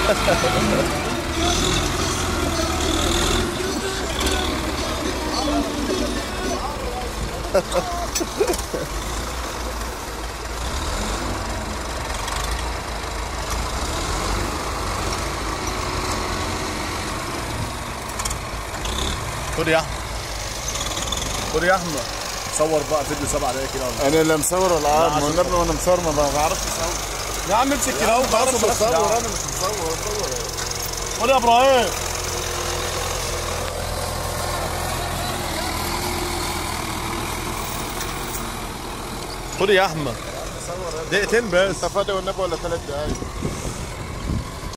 خد يا احمد خد يا احمد صور بقى فيديو سبع دقايق كده ولا انا اللي مصور العاب لا، ما عشان- النبي وانا مصور ما بعرفش اصور يا عم امسك كده اهو خلاص مش وبلاش مصور دعوة. انا مش مصور صور خد يا ابراهيم خد يا احمد دقيقتين بس انت فاضي والنبي ولا ثلاث دقايق